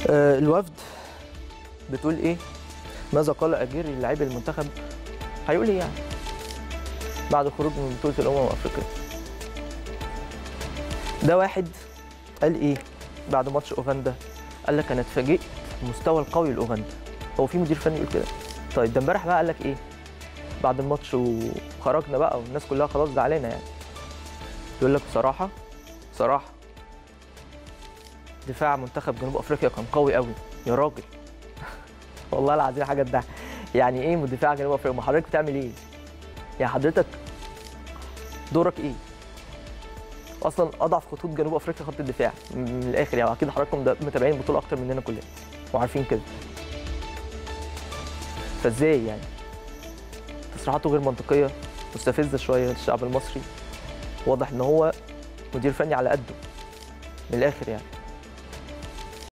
آه، الوفد بتقول ايه ماذا قال اجيري لاعبي المنتخب هيقول ايه يعني بعد خروج من بطوله الامم الافريقيه ده واحد قال ايه بعد ماتش اوغندا قال لك انا اتفاجئت المستوى القوي لاوغندا هو في مدير فني يقول كده طيب ده امبارح بقى قال لك ايه بعد الماتش وخرجنا بقى والناس كلها خلاص زعلانه يعني يقول لك بصراحه بصراحه دفاع منتخب جنوب افريقيا كان قوي قوي يا راجل والله العظيم حاجه تضحك يعني ايه دفاع جنوب افريقيا ما حضرتك بتعمل ايه يعني حضرتك دورك ايه اصلا اضعف خطوط جنوب افريقيا خط الدفاع من الاخر يعني اكيد حضراتكم ده متابعين البطوله اكتر مننا كلنا وعارفين كده فازاي يعني تصريحاته غير منطقيه مستفزه شويه للشعب المصري واضح ان هو مدير فني على قده من الاخر يعني